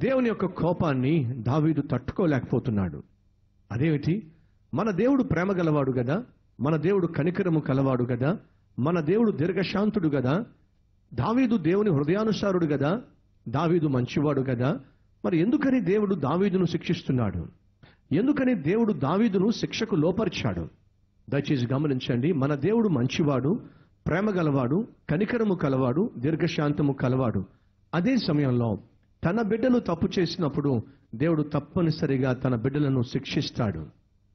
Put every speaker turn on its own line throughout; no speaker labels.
దేవుని యొక్క కోపాన్ని దావీదు తట్టుకోలేకపోతున్నాడు అదేమిటి మన దేవుడు ప్రేమ గలవాడు కదా మన దేవుడు కనికరము కలవాడు కదా మన దేవుడు దీర్ఘశాంతుడు కదా దావీదు దేవుని హృదయానుసారుడు కదా దావీదు మంచివాడు కదా మరి ఎందుకని దేవుడు దావీదును శిక్షిస్తున్నాడు ఎందుకని దేవుడు దావీదును శిక్షకు లోపరిచాడు దయచేసి గమనించండి మన దేవుడు మంచివాడు ప్రేమ గలవాడు కనికరము కలవాడు దీర్ఘశాంతము కలవాడు అదే సమయంలో తన బిడ్డలు తప్పు చేసినప్పుడు దేవుడు తప్పనిసరిగా తన బిడ్డలను శిక్షిస్తాడు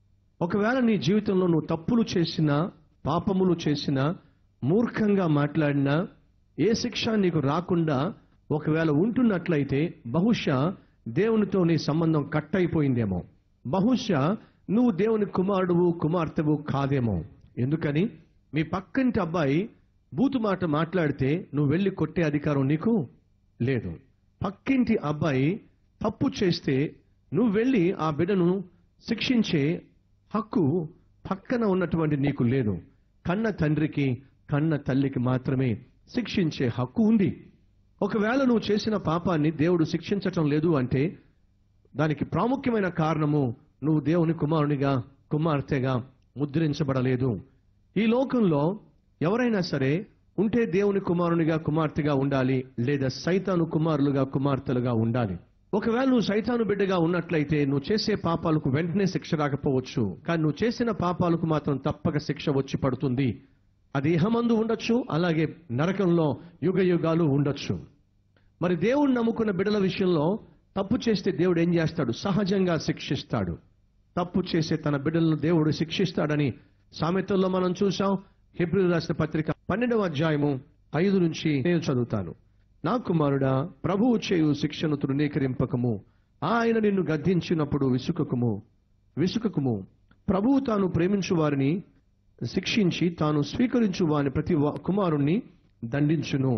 ఒకవేళ నీ జీవితంలో నువ్వు తప్పులు చేసినా పాపములు చేసినా మూర్ఖంగా మాట్లాడినా ఏ శిక్ష నీకు రాకుండా ఒకవేళ ఉంటున్నట్లయితే బహుశా దేవునితో నీ సంబంధం కట్ అయిపోయిందేమో బహుశా నువ్వు దేవుని కుమారుడువు కుమార్తెవు కాదేమో ఎందుకని మీ పక్కింటి అబ్బాయి బూతు మాట మాట్లాడితే నువ్వు వెళ్ళి కొట్టే అధికారం నీకు లేదు పక్కింటి అబ్బాయి తప్పు చేస్తే నువ్వు వెళ్ళి ఆ బిడ్డను శిక్షించే హక్కు పక్కన ఉన్నటువంటి నీకు లేదు కన్న తండ్రికి కన్న తల్లికి మాత్రమే శిక్షించే హక్కు ఉంది ఒకవేళ నువ్వు చేసిన పాపాన్ని దేవుడు శిక్షించటం లేదు అంటే దానికి ప్రాముఖ్యమైన కారణము నువ్వు దేవుని కుమారునిగా కుమార్తెగా ముద్రించబడలేదు ఈ లోకంలో ఎవరైనా సరే ఉంటే దేవుని కుమారునిగా కుమార్తెగా ఉండాలి లేదా సైతాను కుమారులుగా కుమార్తెలుగా ఉండాలి ఒకవేళ నువ్వు సైతాను బిడ్డగా ఉన్నట్లయితే నువ్వు చేసే పాపాలకు వెంటనే శిక్ష రాకపోవచ్చు కానీ నువ్వు చేసిన పాపాలకు మాత్రం తప్పక శిక్ష వచ్చి పడుతుంది అది ఇహమందు ఉండొచ్చు అలాగే నరకంలో యుగ యుగాలు ఉండొచ్చు మరి దేవుడు నమ్ముకున్న బిడ్డల విషయంలో తప్పు చేస్తే దేవుడు ఏం చేస్తాడు సహజంగా శిక్షిస్తాడు తప్పు చేసే తన బిడ్డలను దేవుడు శిక్షిస్తాడని సామెతల్లో మనం చూసాం హిబ్రి రాసిన పత్రిక పన్నెండవ అధ్యాయము ఐదు నుంచి నేను చదువుతాను నా కుమారుడా ప్రభువు చేయు శిక్షను తృణీకరింపకము ఆయన నిన్ను గద్దించినప్పుడు విసుకకుము విసుకకుము ప్రభువు తాను ప్రేమించు వారిని శిక్షించి తాను స్వీకరించు వాని ప్రతి వా- కుమారుణ్ణి దండించును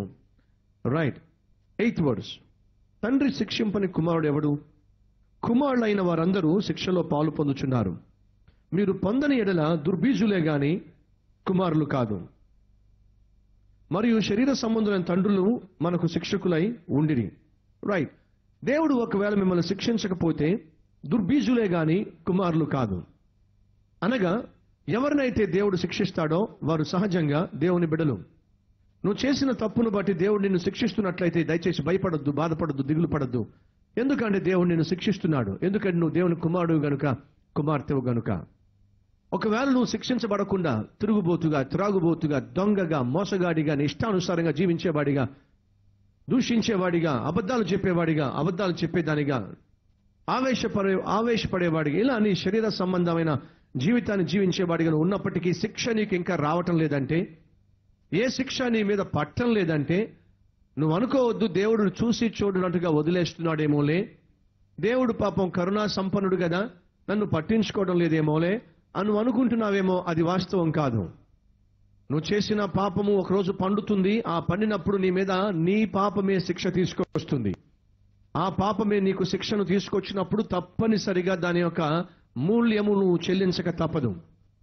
రైట్ ఎయిత్ వర్డ్స్ తండ్రి శిక్షింపని కుమారుడు ఎవడు కుమారులైన వారందరూ శిక్షలో పాలు పొందుచున్నారు మీరు పొందని ఎడల దుర్బీజులే గాని కుమారులు కాదు మరియు శరీర సంబంధులైన తండ్రులు మనకు శిక్షకులై ఉండిరి రైట్ దేవుడు ఒకవేళ మిమ్మల్ని శిక్షించకపోతే దుర్బీజులే గాని కుమారులు కాదు అనగా ఎవరినైతే దేవుడు శిక్షిస్తాడో వారు సహజంగా దేవుని బిడలు నువ్వు చేసిన తప్పును బట్టి దేవుడు నిన్ను శిక్షిస్తున్నట్లయితే దయచేసి భయపడొద్దు బాధపడొద్దు దిగులు పడొద్దు ఎందుకంటే దేవుడు నిన్ను శిక్షిస్తున్నాడు ఎందుకంటే నువ్వు దేవుని కుమారుడు గనుక కుమార్తెవు గనుక ఒకవేళ నువ్వు శిక్షించబడకుండా తిరుగుబోతుగా త్రాగుబోతుగా దొంగగా మోసగాడిగా నీ ఇష్టానుసారంగా జీవించేవాడిగా దూషించేవాడిగా అబద్ధాలు చెప్పేవాడిగా అబద్ధాలు చెప్పేదానిగా ఆవేశపడే ఆవేశపడేవాడిగా ఇలా నీ శరీర సంబంధమైన జీవితాన్ని జీవించేవాడిగా నువ్వు ఉన్నప్పటికీ శిక్ష నీకు ఇంకా రావటం లేదంటే ఏ శిక్ష నీ మీద పట్టం లేదంటే నువ్వు అనుకోవద్దు దేవుడు చూసి చూడనట్టుగా వదిలేస్తున్నాడేమోలే దేవుడు పాపం కరుణా సంపన్నుడు కదా నన్ను పట్టించుకోవడం లేదేమోలే అని నువ్వు అనుకుంటున్నావేమో అది వాస్తవం కాదు నువ్వు చేసిన పాపము ఒకరోజు పండుతుంది ఆ పండినప్పుడు నీ మీద నీ పాపమే శిక్ష తీసుకొస్తుంది ఆ పాపమే నీకు శిక్షను తీసుకొచ్చినప్పుడు తప్పనిసరిగా దాని యొక్క మూల్యము నువ్వు చెల్లించక తప్పదు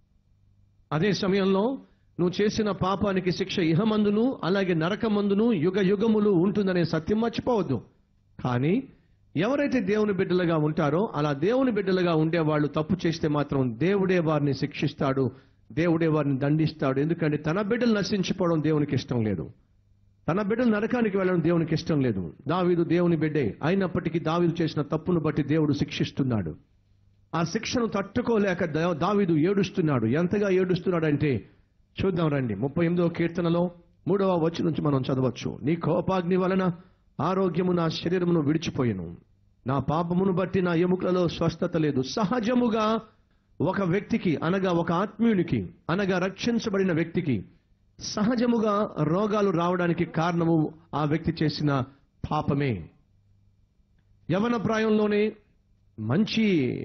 అదే సమయంలో నువ్వు చేసిన పాపానికి శిక్ష ఇహమందును అలాగే నరకమందును యుగ యుగములు ఉంటుందనే సత్యం మర్చిపోవద్దు కానీ ఎవరైతే దేవుని బిడ్డలుగా ఉంటారో అలా దేవుని బిడ్డలుగా ఉండే వాళ్ళు తప్పు చేస్తే మాత్రం దేవుడే వారిని శిక్షిస్తాడు దేవుడే వారిని దండిస్తాడు ఎందుకంటే తన బిడ్డలు నశించిపోవడం దేవునికి ఇష్టం లేదు తన బిడ్డలు నరకానికి వెళ్ళడం దేవునికి ఇష్టం లేదు దావీదు దేవుని బిడ్డే అయినప్పటికీ దావీదు చేసిన తప్పును బట్టి దేవుడు శిక్షిస్తున్నాడు ఆ శిక్షను తట్టుకోలేక దా- దావీదు ఏడుస్తున్నాడు ఎంతగా ఏడుస్తున్నాడంటే చూద్దాం రండి ముప్పై ఎనిమిదవ కీర్తనలో మూడవ వచ్చి నుంచి మనం చదవచ్చు నీ కోపాగ్ని వలన ఆరోగ్యము నా శరీరమును విడిచిపోయెను నా పాపమును బట్టి నా ఎముకలలో స్వస్థత లేదు సహజముగా ఒక వ్యక్తికి అనగా ఒక ఆత్మీయునికి అనగా రక్షించబడిన వ్యక్తికి సహజముగా రోగాలు రావడానికి కారణము ఆ వ్యక్తి చేసిన పాపమే యవన ప్రాయంలోనే మంచి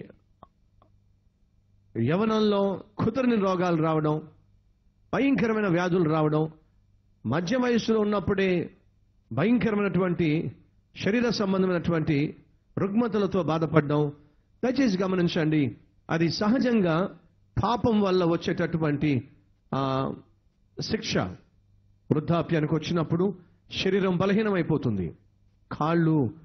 యవనంలో కుదరని రోగాలు రావడం భయంకరమైన వ్యాధులు రావడం మధ్య వయస్సులో ఉన్నప్పుడే భయంకరమైనటువంటి శరీర సంబంధమైనటువంటి రుగ్మతలతో బాధపడడం దయచేసి గమనించండి అది సహజంగా పాపం వల్ల వచ్చేటటువంటి ఆ, శిక్ష వృద్ధాప్యానికి వచ్చినప్పుడు శరీరం బలహీనమైపోతుంది కాళ్ళు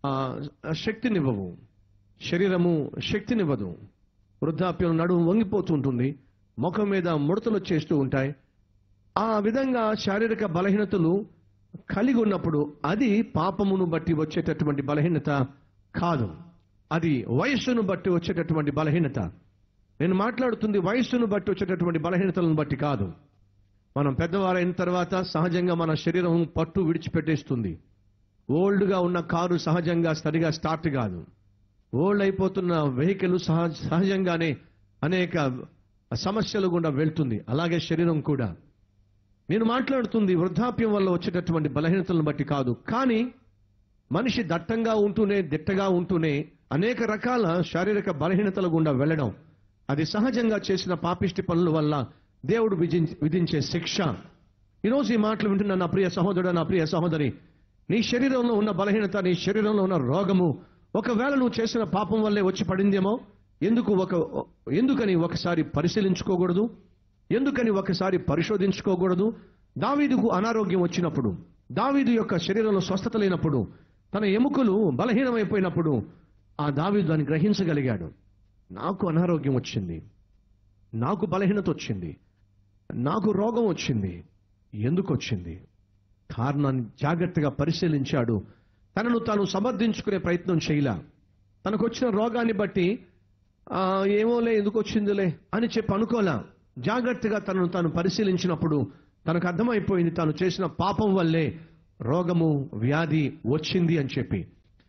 ఆ, శక్తినివ్వవు శరీరము శక్తినివ్వదు వృద్ధాప్యం నడుము వంగిపోతుంటుంది ముఖం మీద ముడతలు వచ్చేస్తూ ఉంటాయి ఆ విధంగా శారీరక బలహీనతలు కలిగి ఉన్నప్పుడు అది పాపమును బట్టి వచ్చేటటువంటి బలహీనత కాదు అది వయస్సును బట్టి వచ్చేటటువంటి బలహీనత నేను మాట్లాడుతుంది వయస్సును బట్టి వచ్చేటటువంటి బలహీనతలను బట్టి కాదు మనం పెద్దవారైన తర్వాత సహజంగా మన శరీరం పట్టు విడిచిపెట్టేస్తుంది ఓల్డ్గా ఉన్న కారు సహజంగా సరిగా స్టార్ట్ కాదు ఓల్డ్ అయిపోతున్న వెహికల్ సహజ సహజంగానే అనేక సమస్యలు గుండా వెళ్తుంది అలాగే శరీరం కూడా నేను మాట్లాడుతుంది వృద్ధాప్యం వల్ల వచ్చేటటువంటి బలహీనతలను బట్టి కాదు కానీ మనిషి దట్టంగా ఉంటూనే దిట్టగా ఉంటూనే అనేక రకాల శారీరక బలహీనతల గుండా వెళ్ళడం అది సహజంగా చేసిన పాపిష్టి పనుల వల్ల దేవుడు విధించ- విధించే శిక్ష ఈరోజు ఈ మాటలు వింటున్న నా ప్రియ సహోదరుడు నా ప్రియ సహోదరి నీ శరీరంలో ఉన్న బలహీనత నీ శరీరంలో ఉన్న రోగము ఒకవేళ నువ్వు చేసిన పాపం వల్లే వచ్చి పడిందేమో ఎందుకు ఒక ఎందుకని ఒకసారి పరిశీలించుకోకూడదు ఎందుకని ఒకసారి పరిశోధించుకోకూడదు దావీదుకు అనారోగ్యం వచ్చినప్పుడు దావీదు యొక్క శరీరంలో స్వస్థత లేనప్పుడు తన ఎముకలు బలహీనమైపోయినప్పుడు ఆ దావీదు దాన్ని గ్రహించగలిగాడు నాకు అనారోగ్యం వచ్చింది నాకు బలహీనత వచ్చింది నాకు రోగం వచ్చింది ఎందుకు వచ్చింది కారణాన్ని జాగ్రత్తగా పరిశీలించాడు తనను తాను సమర్థించుకునే ప్రయత్నం చేయలా తనకు వచ్చిన రోగాన్ని బట్టి "ఆ, ఏమోలే ఎందుకు వచ్చిందిలే అని చెప్పి అనుకోలా జాగ్రత్తగా తనను తాను పరిశీలించినప్పుడు తనకు అర్థమైపోయింది తాను చేసిన పాపం వల్లే రోగము వ్యాధి వచ్చింది అని చెప్పి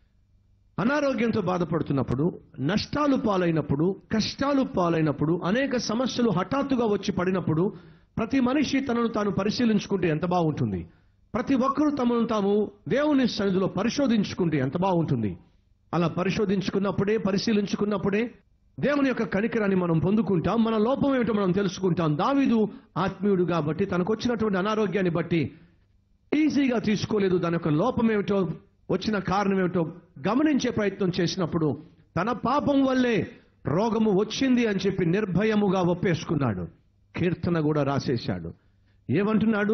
అనారోగ్యంతో బాధపడుతున్నప్పుడు నష్టాలు పాలైనప్పుడు కష్టాలు పాలైనప్పుడు అనేక సమస్యలు హఠాత్తుగా వచ్చి పడినప్పుడు ప్రతి మనిషి తనను తాను పరిశీలించుకుంటే ఎంత బాగుంటుంది ప్రతి ఒక్కరూ తమను తాము దేవుని సన్నిధిలో పరిశోధించుకుంటే ఎంత బాగుంటుంది అలా పరిశోధించుకున్నప్పుడే పరిశీలించుకున్నప్పుడే దేవుని యొక్క కనికరాన్ని మనం పొందుకుంటాం మన లోపం ఏమిటో మనం తెలుసుకుంటాం దావీదు ఆత్మీయుడు కాబట్టి తనకు వచ్చినటువంటి అనారోగ్యాన్ని బట్టి ఈజీగా తీసుకోలేదు దాని యొక్క లోపం ఏమిటో వచ్చిన కారణం ఏమిటో గమనించే ప్రయత్నం చేసినప్పుడు తన పాపం వల్లే రోగము వచ్చింది అని చెప్పి నిర్భయముగా ఒప్పేసుకున్నాడు కీర్తన కూడా రాసేశాడు ఏమంటున్నాడు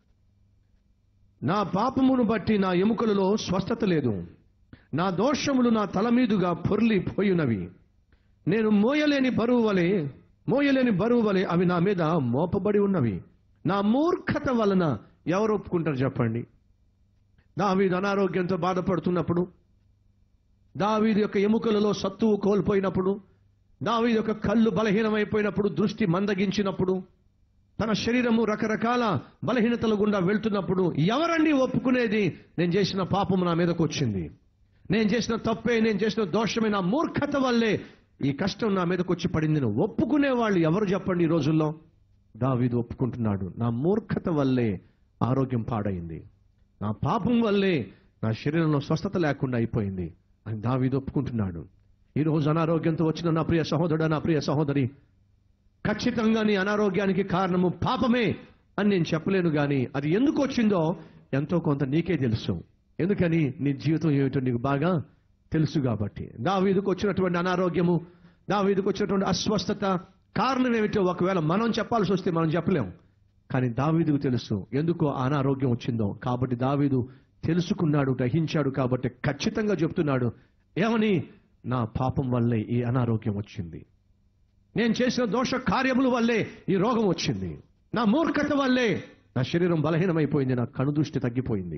నా పాపమును బట్టి నా ఎముకలలో స్వస్థత లేదు నా దోషములు నా తల మీదుగా పొర్లి పోయినవి నేను మోయలేని బరువు వలె మోయలేని బరువు వలె అవి నా మీద మోపబడి ఉన్నవి నా మూర్ఖత వలన ఎవరు ఒప్పుకుంటారు చెప్పండి దావీదు అనారోగ్యంతో బాధపడుతున్నప్పుడు దావీదు యొక్క ఎముకలలో సత్తువు కోల్పోయినప్పుడు దావీదు యొక్క కళ్ళు బలహీనమైపోయినప్పుడు దృష్టి మందగించినప్పుడు తన శరీరము రకరకాల బలహీనతల గుండా వెళ్తున్నప్పుడు ఎవరండి ఒప్పుకునేది నేను చేసిన పాపం నా మీదకు వచ్చింది నేను చేసిన తప్పే నేను చేసిన దోషమే నా మూర్ఖత వల్లే ఈ కష్టం నా మీదకు వచ్చి పడింది అని ఒప్పుకునే వాళ్ళు ఎవరు చెప్పండి ఈ రోజుల్లో దావీదు ఒప్పుకుంటున్నాడు నా మూర్ఖత వల్లే ఆరోగ్యం పాడైంది నా పాపం వల్లే నా శరీరంలో స్వస్థత లేకుండా అయిపోయింది అని దావీదు ఒప్పుకుంటున్నాడు ఈ రోజు అనారోగ్యంతో వచ్చిన నా ప్రియ సహోదరుడు నా ప్రియ సహోదరి ఖచ్చితంగా నీ అనారోగ్యానికి కారణము పాపమే అని నేను చెప్పలేను గాని అది ఎందుకు వచ్చిందో ఎంతో కొంత నీకే తెలుసు ఎందుకని నీ జీవితం ఏమిటో నీకు బాగా తెలుసు కాబట్టి దావీదుకు వచ్చినటువంటి అనారోగ్యము దావీదుకు వచ్చినటువంటి అస్వస్థత కారణం ఏమిటో ఒకవేళ మనం చెప్పాల్సి వస్తే మనం చెప్పలేం కానీ దావీదుకు తెలుసు ఎందుకో ఆ అనారోగ్యం వచ్చిందో కాబట్టి దావీదు తెలుసుకున్నాడు గ్రహించాడు కాబట్టి ఖచ్చితంగా చెప్తున్నాడు ఏమని నా పాపం వల్లే ఈ అనారోగ్యం వచ్చింది నేను చేసిన దోష కార్యముల వల్లే ఈ రోగం వచ్చింది నా మూర్ఖత వల్లే నా శరీరం బలహీనమైపోయింది నా కనుదృష్టి తగ్గిపోయింది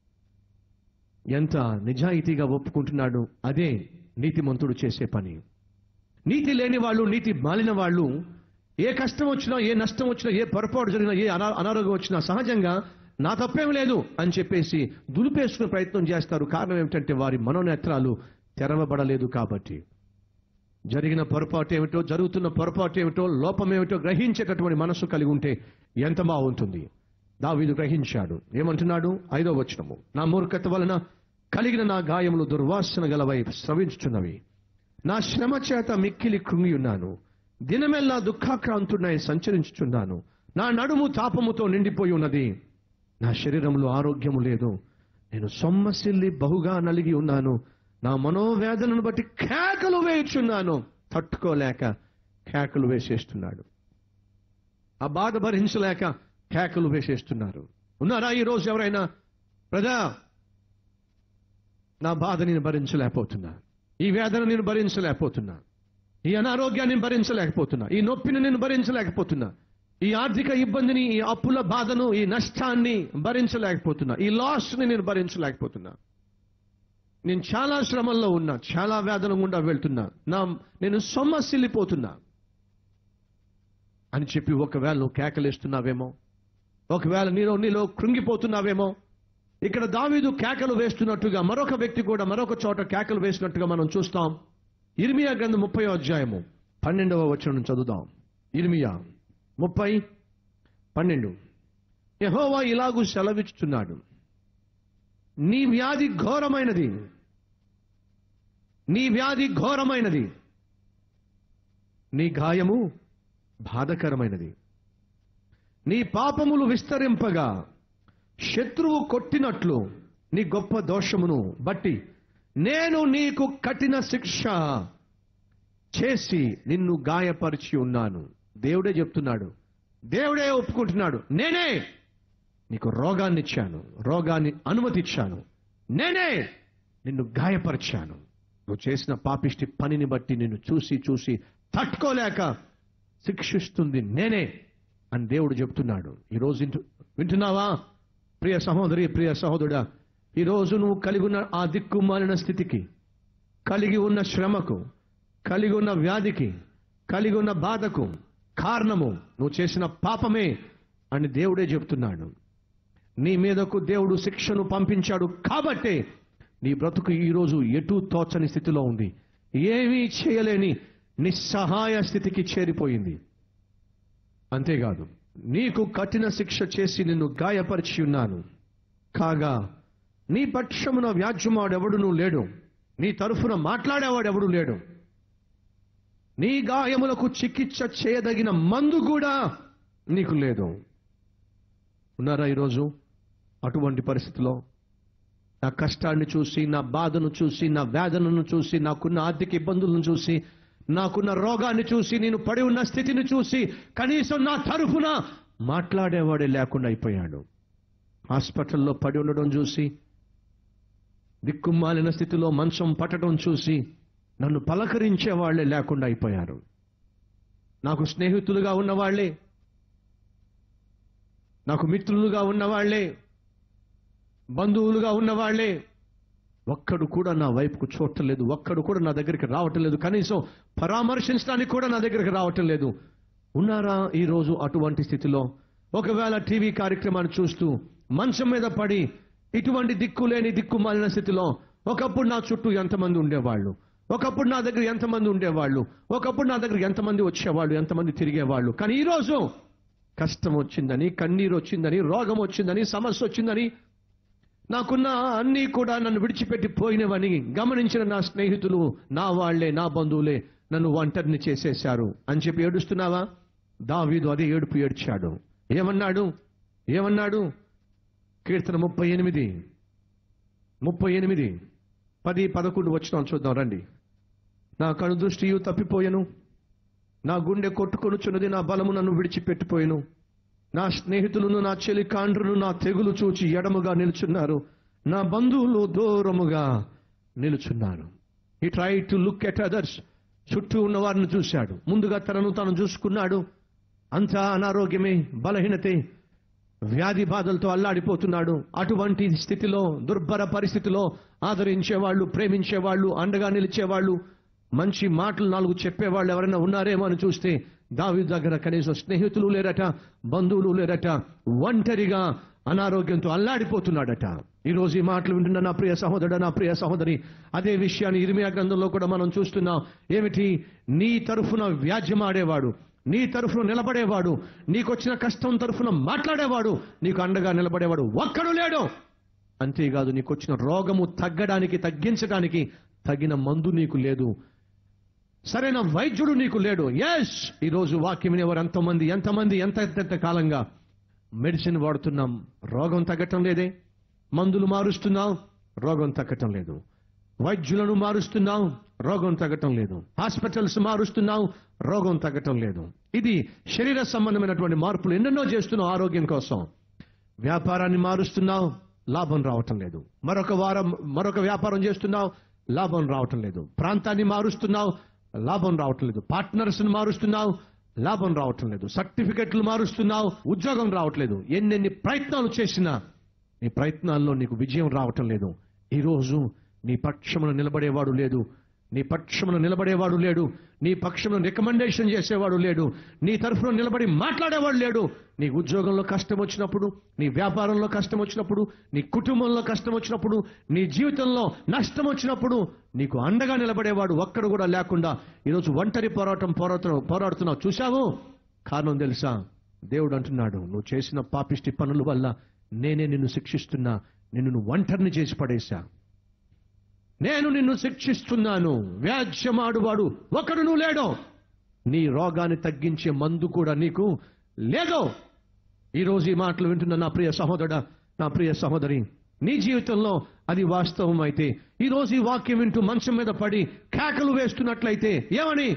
ఎంత నిజాయితీగా ఒప్పుకుంటున్నాడు అదే నీతిమంతుడు చేసే పని నీతి లేని వాళ్ళు నీతి మాలిన వాళ్ళు ఏ కష్టం వచ్చినా ఏ నష్టం వచ్చినా ఏ పొరపాటు జరిగినా ఏ అనా అనారోగ్యం వచ్చినా సహజంగా నా తప్పేం లేదు అని చెప్పేసి దులిపేసుకునే ప్రయత్నం చేస్తారు కారణం ఏమిటంటే వారి మనోనేత్రాలు తెరవబడలేదు కాబట్టి జరిగిన పొరపాటు ఏమిటో జరుగుతున్న పొరపాటు ఏమిటో లోపం ఏమిటో గ్రహించేటటువంటి మనసు కలిగి ఉంటే ఎంత బాగుంటుంది దావీదు గ్రహించాడు ఏమంటున్నాడు ఐదో వచనము నా మూర్ఖత వలన కలిగిన నా గాయములు దుర్వాసన గలవై స్రవించుచున్నవి నా శ్రమ చేత మిక్కిలి కృంగి ఉన్నాను దినమెల్లా దుఃఖాక్రాంతుడై సంచరించుచున్నాను నా నడుము తాపముతో నిండిపోయి ఉన్నది నా శరీరంలో ఆరోగ్యము లేదు నేను సొమ్మసిల్లి బహుగా నలిగి ఉన్నాను నా మనోవేదనను బట్టి కేకలు వేయుచున్నాను తట్టుకోలేక కేకలు వేసేస్తున్నాడు ఆ బాధ భరించలేక కేకలు వేసేస్తున్నారు ఉన్నారా ఈ రోజు ఎవరైనా ప్రజా నా బాధ నేను భరించలేకపోతున్నా ఈ వేదన నేను భరించలేకపోతున్నా ఈ అనారోగ్యాన్ని భరించలేకపోతున్నా ఈ నొప్పిని నేను భరించలేకపోతున్నా ఈ ఆర్థిక ఇబ్బందిని ఈ అప్పుల బాధను ఈ నష్టాన్ని భరించలేకపోతున్నా ఈ లాస్ని నేను భరించలేకపోతున్నా నేను చాలా శ్రమల్లో ఉన్నా చాలా వేదన గుండా వెళ్తున్నా నా నేను సొమ్మసిల్లిపోతున్నా అని చెప్పి ఒకవేళ నువ్వు కేకలేస్తున్నావేమో ఒకవేళ నీలో నీలో కృంగిపోతున్నావేమో ఇక్కడ దావీదు కేకలు వేస్తున్నట్టుగా మరొక వ్యక్తి కూడా మరొక చోట కేకలు వేసినట్టుగా మనం చూస్తాం ఇర్మియా గ్రంథం ముప్పై అధ్యాయము పన్నెండవ వచనం చదువుదాం ఇర్మియా ముప్పై పన్నెండు యహోవా ఇలాగూ సెలవిస్తున్నాడు నీ వ్యాధి ఘోరమైనది నీ వ్యాధి ఘోరమైనది నీ గాయము బాధకరమైనది నీ పాపములు విస్తరింపగా శత్రువు కొట్టినట్లు నీ గొప్ప దోషమును బట్టి నేను నీకు కఠిన శిక్ష చేసి నిన్ను గాయపరిచి ఉన్నాను దేవుడే చెప్తున్నాడు దేవుడే ఒప్పుకుంటున్నాడు నేనే నీకు రోగాన్ని ఇచ్చాను రోగాన్ని అనుమతిచ్చాను నేనే నిన్ను గాయపరిచాను నువ్వు చేసిన పాపిష్టి పనిని బట్టి నిన్ను చూసి చూసి తట్టుకోలేక శిక్షిస్తుంది నేనే అని దేవుడు చెప్తున్నాడు ఈరోజు ఇంటు వింటున్నావా ప్రియ సహోదరి ప్రియ సహోదరుడా ఈరోజు నువ్వు కలిగి ఉన్న ఆ దిక్కుమాలిన స్థితికి కలిగి ఉన్న శ్రమకు కలిగి ఉన్న వ్యాధికి కలిగి ఉన్న బాధకు కారణము నువ్వు చేసిన పాపమే అని దేవుడే చెప్తున్నాడు నీ మీదకు దేవుడు శిక్షను పంపించాడు కాబట్టే నీ బ్రతుకు ఈరోజు ఎటు తోచని స్థితిలో ఉంది ఏమీ చేయలేని నిస్సహాయ స్థితికి చేరిపోయింది అంతేకాదు నీకు కఠిన శిక్ష చేసి నిన్ను గాయపరిచి ఉన్నాను కాగా నీ పక్షమున వ్యాజ్యమాడెవడునూ లేడు నీ తరఫున మాట్లాడేవాడెవడు లేడు నీ గాయములకు చికిత్స చేయదగిన మందు కూడా నీకు లేదు ఉన్నారా ఈరోజు అటువంటి పరిస్థితిలో నా కష్టాన్ని చూసి నా బాధను చూసి నా వేదనను చూసి నాకున్న ఆర్థిక ఇబ్బందులను చూసి నాకున్న రోగాన్ని చూసి నేను పడి ఉన్న స్థితిని చూసి కనీసం నా తరఫున మాట్లాడేవాడే లేకుండా అయిపోయాడు హాస్పిటల్లో పడి ఉండడం చూసి దిక్కుమాలిన స్థితిలో మంచం పట్టడం చూసి నన్ను పలకరించే వాళ్ళే లేకుండా అయిపోయారు నాకు స్నేహితులుగా ఉన్నవాళ్లే నాకు మిత్రులుగా ఉన్నవాళ్లే బంధువులుగా ఉన్నవాళ్లే ఒక్కడు కూడా నా వైపుకు చూడటం ఒక్కడు కూడా నా దగ్గరికి రావటం లేదు కనీసం పరామర్శించడానికి కూడా నా దగ్గరికి రావటం లేదు ఉన్నారా ఈరోజు అటువంటి స్థితిలో ఒకవేళ టీవీ కార్యక్రమాన్ని చూస్తూ మంచం మీద పడి ఇటువంటి దిక్కు లేని దిక్కు మాలిన స్థితిలో ఒకప్పుడు నా చుట్టూ ఎంతమంది ఉండేవాళ్ళు ఒకప్పుడు నా దగ్గర ఎంతమంది ఉండేవాళ్ళు ఒకప్పుడు నా దగ్గర ఎంతమంది వచ్చేవాళ్ళు ఎంతమంది తిరిగేవాళ్ళు కానీ ఈరోజు కష్టం వచ్చిందని కన్నీరు వచ్చిందని రోగం వచ్చిందని సమస్య వచ్చిందని నాకున్న అన్నీ కూడా నన్ను విడిచిపెట్టి పోయినవని గమనించిన నా స్నేహితులు నా వాళ్లే నా బంధువులే నన్ను ఒంటరిని చేసేశారు అని చెప్పి ఏడుస్తున్నావా దావీదు అదే ఏడుపు ఏడ్చాడు ఏమన్నాడు ఏమన్నాడు కీర్తన ముప్పై ఎనిమిది ముప్పై ఎనిమిది పది పదకొండు వచ్చినాం చూద్దాం రండి నా కను దృష్టియు తప్పిపోయెను నా గుండె కొట్టుకొనుచున్నది నా బలము నన్ను విడిచిపెట్టిపోయెను నా స్నేహితులను నా చెలి కాండ్రులు నా తెగులు చూచి ఎడముగా నిలుచున్నారు నా బంధువులు దూరముగా నిలుచున్నారు ఈ try to look at others చుట్టూ ఉన్న వారిని చూశాడు ముందుగా తనను తాను చూసుకున్నాడు అంతా అనారోగ్యమే బలహీనతే వ్యాధి బాధలతో అల్లాడిపోతున్నాడు అటువంటి స్థితిలో దుర్భర పరిస్థితిలో ఆదరించేవాళ్ళు ప్రేమించేవాళ్ళు అండగా నిలిచేవాళ్ళు మంచి మాటలు నాలుగు చెప్పేవాళ్ళు ఎవరైనా ఉన్నారేమో అని చూస్తే దావి దగ్గర కనీసం స్నేహితులు లేరట బంధువులు లేరట ఒంటరిగా అనారోగ్యంతో అల్లాడిపోతున్నాడట ఈ రోజు ఈ మాటలు వింటున్న నా ప్రియ సహోదరుడు నా ప్రియ సహోదరి అదే విషయాన్ని ఇరిమియా గ్రంథంలో కూడా మనం చూస్తున్నాం ఏమిటి నీ తరఫున వ్యాజ్యమాడేవాడు నీ తరఫున నిలబడేవాడు నీకొచ్చిన కష్టం తరఫున మాట్లాడేవాడు నీకు అండగా నిలబడేవాడు ఒక్కడు లేడు అంతేకాదు నీకొచ్చిన రోగము తగ్గడానికి తగ్గించడానికి తగిన మందు నీకు లేదు సరైన వైద్యుడు నీకు లేడు ఎస్ ఈరోజు వాక్యం వినేవారు ఎంతమంది ఎంతమంది ఎంత ఎంత కాలంగా మెడిసిన్ వాడుతున్నాం రోగం తగ్గటం లేదే మందులు మారుస్తున్నాం రోగం తగ్గటం లేదు వైద్యులను మారుస్తున్నాం రోగం తగ్గటం లేదు హాస్పిటల్స్ మారుస్తున్నాం రోగం తగ్గటం లేదు ఇది శరీర సంబంధమైనటువంటి మార్పులు ఎన్నెన్నో చేస్తున్నాం ఆరోగ్యం కోసం వ్యాపారాన్ని మారుస్తున్నాం లాభం రావటం లేదు మరొక వారం మరొక వ్యాపారం చేస్తున్నావు లాభం రావటం లేదు ప్రాంతాన్ని మారుస్తున్నావు లాభం రావటం లేదు పార్ట్నర్స్ మారుస్తున్నావు లాభం రావటం లేదు సర్టిఫికెట్లు మారుస్తున్నావు ఉద్యోగం రావట్లేదు ఎన్నెన్ని ప్రయత్నాలు చేసినా నీ ప్రయత్నాల్లో నీకు విజయం రావటం లేదు ఈరోజు నీ పక్షమును నిలబడేవాడు లేదు నీ పక్షమును నిలబడేవాడు లేడు నీ పక్షమును రికమెండేషన్ చేసేవాడు లేడు నీ తరఫున నిలబడి మాట్లాడేవాడు లేడు నీ ఉద్యోగంలో కష్టం వచ్చినప్పుడు నీ వ్యాపారంలో కష్టం వచ్చినప్పుడు నీ కుటుంబంలో కష్టం వచ్చినప్పుడు నీ జీవితంలో నష్టం వచ్చినప్పుడు నీకు అండగా నిలబడేవాడు ఒక్కడు కూడా లేకుండా ఈరోజు ఒంటరి పోరాటం పోరాటం పోరాడుతున్నావు చూశావు కారణం తెలుసా దేవుడు అంటున్నాడు నువ్వు చేసిన పాపిష్టి పనుల వల్ల నేనే నిన్ను శిక్షిస్తున్నా నిన్ను నువ్వు ఒంటరిని చేసి పడేశా నేను నిన్ను శిక్షిస్తున్నాను వ్యాజ్యమాడువాడు ఒకడును లేడో నీ రోగాన్ని తగ్గించే మందు కూడా నీకు లేదో ఈరోజు ఈ మాటలు వింటున్న నా ప్రియ సహోదరుడా నా ప్రియ సహోదరి నీ జీవితంలో అది వాస్తవం అయితే ఈ రోజు ఈ వాక్యం వింటూ మంచం మీద పడి కేకలు వేస్తున్నట్లయితే ఏమని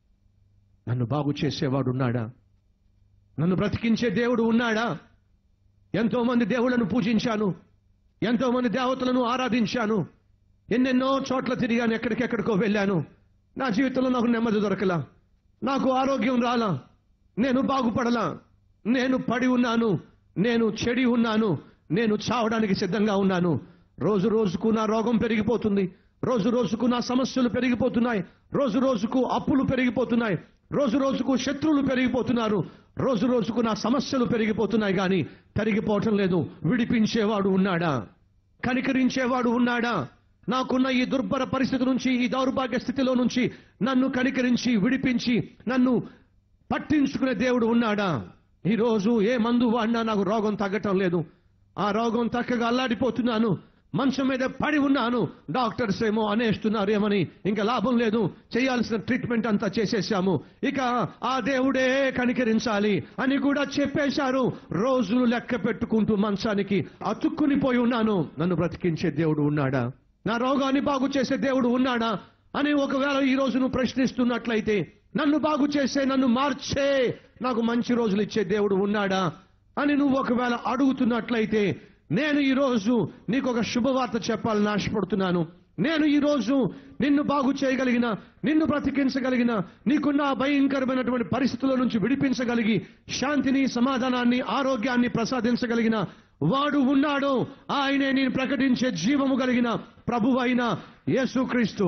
నన్ను బాగు చేసేవాడు ఉన్నాడా నన్ను బ్రతికించే దేవుడు ఉన్నాడా ఎంతో మంది దేవుళ్ళను పూజించాను ఎంతో మంది దేవతలను ఆరాధించాను ఎన్నెన్నో చోట్ల తిరిగాను ఎక్కడికెక్కడికో వెళ్ళాను నా జీవితంలో నాకు నెమ్మది దొరకలా నాకు ఆరోగ్యం రాలా నేను బాగుపడలా నేను పడి ఉన్నాను నేను చెడి ఉన్నాను నేను చావడానికి సిద్ధంగా ఉన్నాను రోజు రోజుకు నా రోగం పెరిగిపోతుంది రోజు రోజుకు నా సమస్యలు పెరిగిపోతున్నాయి రోజు రోజుకు అప్పులు పెరిగిపోతున్నాయి రోజు రోజుకు శత్రువులు పెరిగిపోతున్నారు రోజు రోజుకు నా సమస్యలు పెరిగిపోతున్నాయి కానీ తరిగిపోవటం లేదు విడిపించేవాడు ఉన్నాడా కనికరించేవాడు ఉన్నాడా నాకున్న ఈ దుర్భర పరిస్థితి నుంచి ఈ దౌర్భాగ్య స్థితిలో నుంచి నన్ను కనికరించి విడిపించి నన్ను పట్టించుకునే దేవుడు ఉన్నాడా ఈ రోజు ఏ మందు వాడినా నాకు రోగం తగ్గటం లేదు ఆ రోగం తక్కగా అల్లాడిపోతున్నాను మంచం మీద పడి ఉన్నాను డాక్టర్స్ ఏమో అనేస్తున్నారు ఏమని ఇంకా లాభం లేదు చేయాల్సిన ట్రీట్మెంట్ అంతా చేసేసాము ఇక ఆ దేవుడే కనికరించాలి అని కూడా చెప్పేశారు రోజులు లెక్క పెట్టుకుంటూ మంచానికి అతుక్కుని పోయి ఉన్నాను నన్ను బ్రతికించే దేవుడు ఉన్నాడా నా రోగాన్ని బాగు చేసే దేవుడు ఉన్నాడా అని ఒకవేళ ఈ రోజు నువ్వు ప్రశ్నిస్తున్నట్లయితే నన్ను బాగు చేసే నన్ను మార్చే నాకు మంచి రోజులు ఇచ్చే దేవుడు ఉన్నాడా అని నువ్వు ఒకవేళ అడుగుతున్నట్లయితే నేను ఈ రోజు నీకు ఒక శుభవార్త చెప్పాలని ఆశపడుతున్నాను నేను ఈ రోజు నిన్ను బాగు చేయగలిగిన నిన్ను బ్రతికించగలిగిన నీకున్న ఆ భయంకరమైనటువంటి పరిస్థితుల నుంచి విడిపించగలిగి శాంతిని సమాధానాన్ని ఆరోగ్యాన్ని ప్రసాదించగలిగిన వాడు ఉన్నాడు ఆయనే నేను ప్రకటించే జీవము కలిగిన ప్రభువైన యేసుక్రీస్తు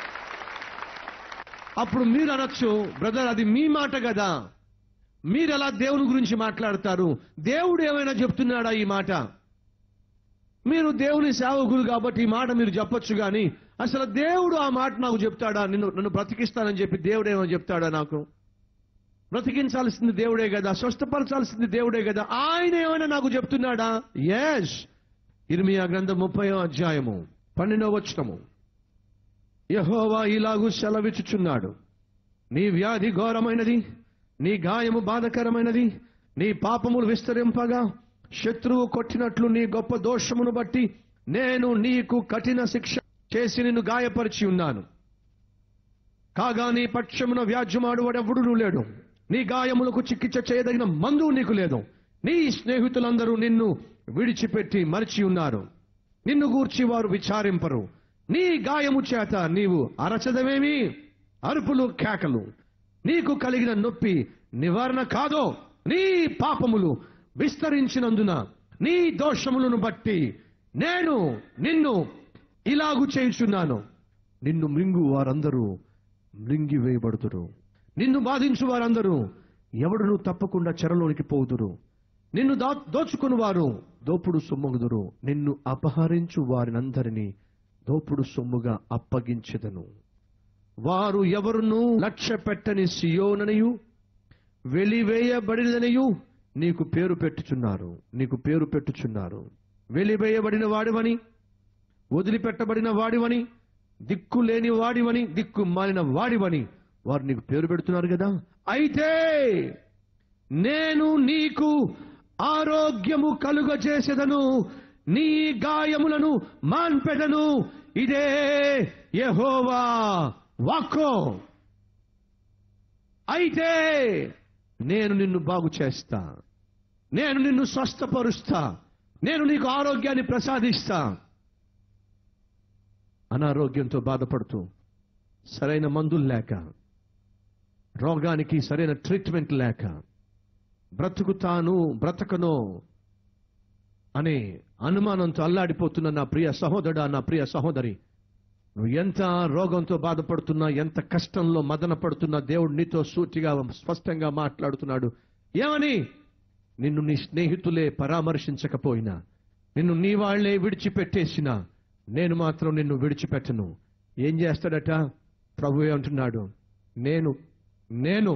అప్పుడు మీరు అనొచ్చు బ్రదర్ అది మీ మాట కదా మీరు ఎలా దేవుని గురించి మాట్లాడతారు దేవుడు ఏమైనా చెప్తున్నాడా ఈ మాట మీరు దేవుని సేవకులు కాబట్టి ఈ మాట మీరు చెప్పొచ్చు కానీ అసలు దేవుడు ఆ మాట నాకు చెప్తాడా నిన్ను నన్ను బ్రతికిస్తానని చెప్పి దేవుడు ఏమైనా చెప్తాడా నాకు బ్రతికించాల్సింది దేవుడే కదా స్వస్థపరచాల్సింది దేవుడే కదా ఆయన ఏమైనా నాకు చెప్తున్నాడా ఎస్ ఇర్మియా గ్రంథం ముప్పై అధ్యాయము పన్నెండవ వచనము యహోవా ఇలాగూ సెలవిచ్చుచున్నాడు నీ వ్యాధి ఘోరమైనది నీ గాయము బాధకరమైనది నీ పాపములు విస్తరింపగా శత్రువు కొట్టినట్లు నీ గొప్ప దోషమును బట్టి నేను నీకు కఠిన శిక్ష చేసి నిన్ను గాయపరిచి ఉన్నాను కాగా నీ పక్షమున వ్యాజ్యమాడువాడెవడునూ లేడు నీ గాయములకు చికిత్స చేయదగిన మందు నీకు లేదు నీ స్నేహితులందరూ నిన్ను విడిచిపెట్టి మరిచి ఉన్నారు నిన్ను గూర్చి వారు విచారింపరు నీ గాయము చేత నీవు అరచదమేమి అరుపులు కేకలు నీకు కలిగిన నొప్పి నివారణ కాదో నీ పాపములు విస్తరించినందున నీ దోషములను బట్టి నేను నిన్ను ఇలాగు చేయుచున్నాను నిన్ను మృంగు వారందరూ మృంగివేయబడుతురు నిన్ను బాధించు వారందరూ ఎవడును తప్పకుండా చెరలోనికి పోదురు నిన్ను దా దోచుకుని వారు దోపుడు సొమ్ముగుదురు నిన్ను అపహరించు వారినందరినీ దోపుడు సొమ్ముగా అప్పగించెదను వారు ఎవరును లక్ష్య పెట్టని సియోననియు వెలివేయబడిననియు నీకు పేరు పెట్టుచున్నారు నీకు పేరు పెట్టుచున్నారు వెలివేయబడిన వాడివని వదిలిపెట్టబడిన వాడివని దిక్కు లేని వాడివని దిక్కు మాలిన వాడివని వారు నీకు పేరు పెడుతున్నారు కదా అయితే నేను నీకు ఆరోగ్యము కలుగజేసేదను నీ గాయములను మాన్పెదను ఇదే యెహోవా వాక్కో అయితే నేను నిన్ను బాగు చేస్తా నేను నిన్ను స్వస్థపరుస్తా నేను నీకు ఆరోగ్యాన్ని ప్రసాదిస్తా అనారోగ్యంతో బాధపడుతూ సరైన మందులు లేక రోగానికి సరైన ట్రీట్మెంట్ లేక బ్రతుకుతాను బ్రతకను అనే అనుమానంతో అల్లాడిపోతున్న నా ప్రియ సహోదరుడా నా ప్రియ సహోదరి నువ్వు ఎంత రోగంతో బాధపడుతున్నా ఎంత కష్టంలో మదన పడుతున్నా దేవుడు నీతో సూటిగా స్పష్టంగా మాట్లాడుతున్నాడు ఏమని నిన్ను నీ స్నేహితులే పరామర్శించకపోయినా నిన్ను నీ వాళ్లే విడిచిపెట్టేసినా నేను మాత్రం నిన్ను విడిచిపెట్టను ఏం చేస్తాడట ప్రభు అంటున్నాడు నేను నేను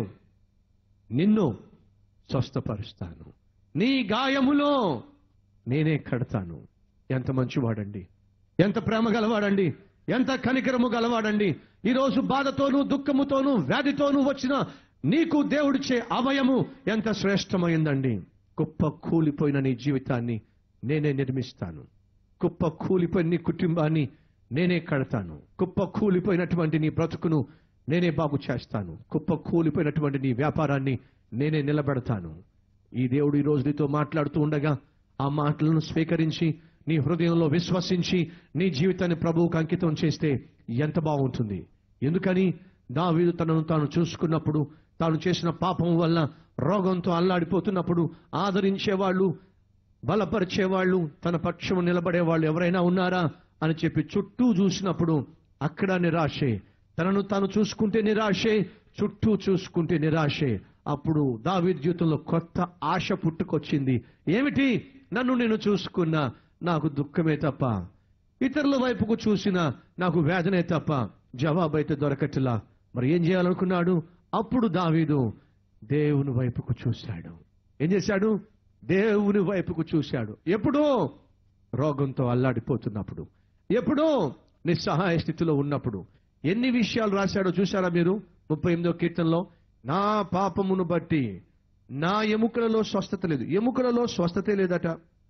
నిన్ను స్వస్థపరుస్తాను నీ గాయములో నేనే కడతాను ఎంత మంచివాడండి ఎంత ప్రేమ గలవాడండి ఎంత కనికరము గలవాడండి ఈరోజు బాధతోనూ దుఃఖముతోనూ వ్యాధితోనూ వచ్చిన నీకు దేవుడిచ్చే అభయము ఎంత శ్రేష్టమైందండి కుప్ప కూలిపోయిన నీ జీవితాన్ని నేనే నిర్మిస్తాను కుప్ప కూలిపోయిన నీ కుటుంబాన్ని నేనే కడతాను కుప్ప కూలిపోయినటువంటి నీ బ్రతుకును నేనే బాగు చేస్తాను కుప్ప కూలిపోయినటువంటి నీ వ్యాపారాన్ని నేనే నిలబెడతాను ఈ దేవుడు ఈ రోజు నీతో మాట్లాడుతూ ఉండగా ఆ మాటలను స్వీకరించి నీ హృదయంలో విశ్వసించి నీ జీవితాన్ని ప్రభువుకు అంకితం చేస్తే ఎంత బాగుంటుంది ఎందుకని దావీదు తనను తాను చూసుకున్నప్పుడు తాను చేసిన పాపం వల్ల రోగంతో అల్లాడిపోతున్నప్పుడు ఆదరించేవాళ్ళు బలపరిచేవాళ్ళు తన పక్షము నిలబడేవాళ్ళు ఎవరైనా ఉన్నారా అని చెప్పి చుట్టూ చూసినప్పుడు అక్కడ నిరాశే తనను తాను చూసుకుంటే నిరాశే చుట్టూ చూసుకుంటే నిరాశే అప్పుడు దావీదు జీవితంలో కొత్త ఆశ పుట్టుకొచ్చింది ఏమిటి నన్ను నేను చూసుకున్నా నాకు దుఃఖమే తప్ప ఇతరుల వైపుకు చూసినా నాకు వేదనే తప్ప జవాబు అయితే దొరకట్లా మరి ఏం చేయాలనుకున్నాడు అప్పుడు దావీదు దేవుని వైపుకు చూశాడు ఏం చేశాడు దేవుని వైపుకు చూశాడు ఎప్పుడో రోగంతో అల్లాడిపోతున్నప్పుడు ఎప్పుడో నిస్సహాయ స్థితిలో ఉన్నప్పుడు ఎన్ని విషయాలు రాశాడో చూశారా మీరు ముప్పై ఎనిమిదో కీర్తనలో నా పాపమును బట్టి నా ఎముకలలో స్వస్థత లేదు ఎముకలలో స్వస్థతే లేదట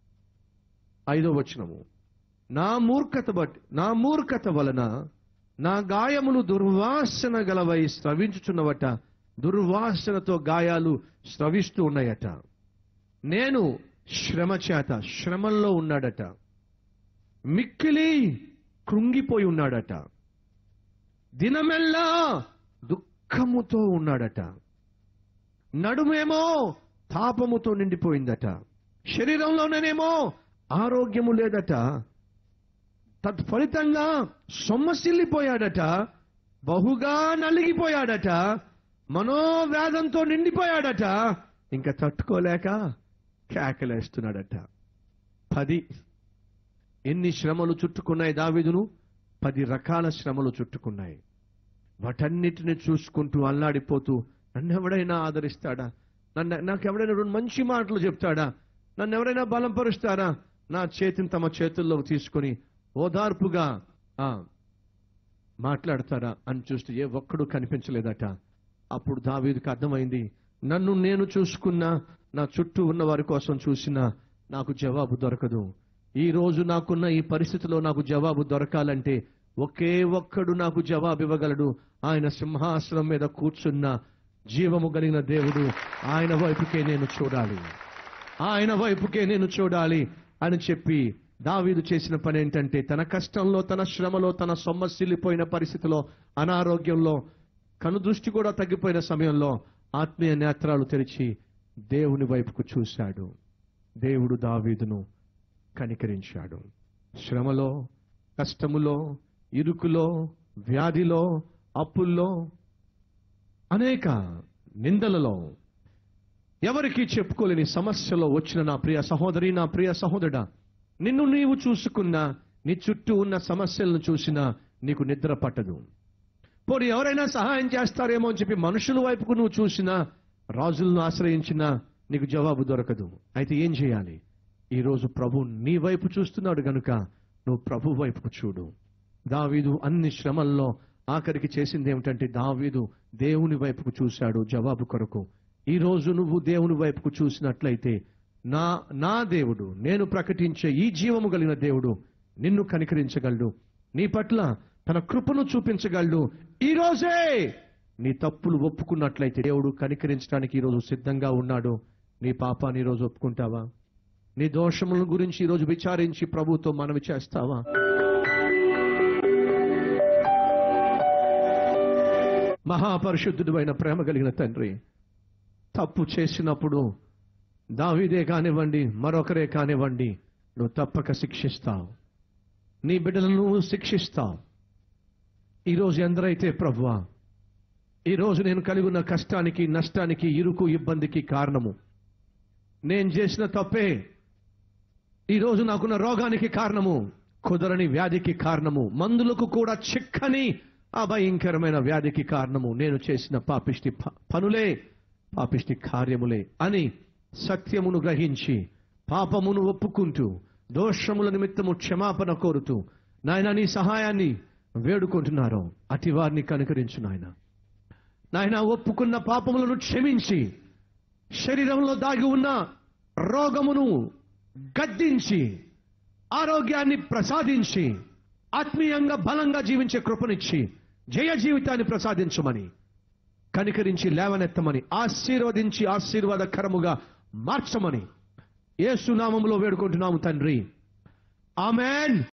ఐదో వచనము నా మూర్ఖత బట్టి నా మూర్ఖత వలన నా గాయములు దుర్వాసన గలవై స్రవించుచున్నవట దుర్వాసనతో గాయాలు స్రవిస్తూ ఉన్నాయట నేను శ్రమ చేత శ్రమల్లో ఉన్నాడట మిక్కిలి కృంగిపోయి ఉన్నాడట దినమెల్లా దుఃఖముతో ఉన్నాడట నడుమేమో తాపముతో నిండిపోయిందట శరీరంలోనేమో ఆరోగ్యము లేదట తత్ఫలితంగా సొమ్మసిల్లిపోయాడట బహుగా నలిగిపోయాడట మనోవ్యాధంతో నిండిపోయాడట ఇంకా తట్టుకోలేక కేకలేస్తున్నాడట పది ఎన్ని శ్రమలు చుట్టుకున్నాయి దావిదును పది రకాల శ్రమలు చుట్టుకున్నాయి వాటన్నిటిని చూసుకుంటూ అల్లాడిపోతూ నన్ను ఎవడైనా ఆదరిస్తాడా నన్ను నాకు ఎవడైనా రెండు మంచి మాటలు చెప్తాడా నన్ను ఎవరైనా బలంపరుస్తారా నా చేతిని తమ చేతుల్లో తీసుకొని ఓదార్పుగా ఆ మాట్లాడతారా అని చూస్తే ఏ ఒక్కడు కనిపించలేదట అప్పుడు దావీదుకి అర్థమైంది నన్ను నేను చూసుకున్నా నా చుట్టూ ఉన్న వారి కోసం చూసినా నాకు జవాబు దొరకదు ఈ రోజు నాకున్న ఈ పరిస్థితిలో నాకు జవాబు దొరకాలంటే ఒకే ఒక్కడు నాకు జవాబు ఇవ్వగలడు ఆయన సింహాసనం మీద కూర్చున్న జీవము కలిగిన దేవుడు ఆయన వైపుకే నేను చూడాలి ఆయన వైపుకే నేను చూడాలి అని చెప్పి దావీదు చేసిన పని ఏంటంటే తన కష్టంలో తన శ్రమలో తన సొమ్మసిల్లిపోయిన పరిస్థితిలో అనారోగ్యంలో కనుదృష్టి కూడా తగ్గిపోయిన సమయంలో ఆత్మీయ నేత్రాలు తెరిచి దేవుని వైపుకు చూశాడు దేవుడు దావీదును కనికరించాడు శ్రమలో కష్టములో ఇరుకులో వ్యాధిలో అప్పుల్లో అనేక నిందలలో ఎవరికి చెప్పుకోలేని సమస్యలో వచ్చిన నా ప్రియ సహోదరి నా ప్రియ సహోదరుడా నిన్ను నీవు చూసుకున్నా నీ చుట్టూ ఉన్న సమస్యలను చూసినా నీకు నిద్ర పట్టదు పోనీ ఎవరైనా సహాయం చేస్తారేమో అని చెప్పి మనుషుల వైపుకు నువ్వు చూసినా రాజులను ఆశ్రయించినా నీకు జవాబు దొరకదు అయితే ఏం చేయాలి ఈ రోజు ప్రభు నీ వైపు చూస్తున్నాడు గనుక నువ్వు ప్రభు వైపుకు చూడు దావీదు అన్ని శ్రమల్లో ఆఖరికి చేసింది ఏమిటంటే దావీదు దేవుని వైపుకు చూశాడు జవాబు కొరకు ఈ రోజు నువ్వు దేవుని వైపుకు చూసినట్లయితే నా నా దేవుడు నేను ప్రకటించే ఈ జీవము కలిగిన దేవుడు నిన్ను కనికరించగలడు నీ పట్ల తన కృపను చూపించగలడు ఈ రోజే నీ తప్పులు ఒప్పుకున్నట్లయితే దేవుడు కనికరించడానికి ఈరోజు సిద్ధంగా ఉన్నాడు నీ పాపాన్ని ఈరోజు ఒప్పుకుంటావా నీ దోషముల గురించి ఈరోజు విచారించి ప్రభుతో మనవి చేస్తావా మహాపరిశుద్ధుడు అయిన ప్రేమ కలిగిన తండ్రి తప్పు చేసినప్పుడు దావీదే కానివ్వండి మరొకరే కానివ్వండి నువ్వు తప్పక శిక్షిస్తావు నీ బిడ్డలను నువ్వు శిక్షిస్తావు ఈరోజు ఎందరైతే ప్రభువా ఈరోజు నేను కలిగి ఉన్న కష్టానికి నష్టానికి ఇరుకు ఇబ్బందికి కారణము నేను చేసిన తప్పే ఈరోజు నాకున్న రోగానికి కారణము కుదరని వ్యాధికి కారణము మందులకు కూడా చిక్కని ఆ భయంకరమైన వ్యాధికి కారణము నేను చేసిన పాపిష్టి ప- పనులే పాపిష్టి కార్యములే అని సత్యమును గ్రహించి పాపమును ఒప్పుకుంటూ దోషముల నిమిత్తము క్షమాపణ కోరుతూ నాయన నీ సహాయాన్ని వేడుకుంటున్నారో అతి వారిని కనుకరించు నాయన నాయన ఒప్పుకున్న పాపములను క్షమించి శరీరంలో దాగి ఉన్న రోగమును గద్దించి ఆరోగ్యాన్ని ప్రసాదించి ఆత్మీయంగా బలంగా జీవించే కృపనిచ్చి జయ జీవితాన్ని ప్రసాదించమని కనికరించి లేవనెత్తమని ఆశీర్వదించి ఆశీర్వాదకరముగా మార్చమని యేసునామములో వేడుకుంటున్నాము తండ్రి ఆమెన్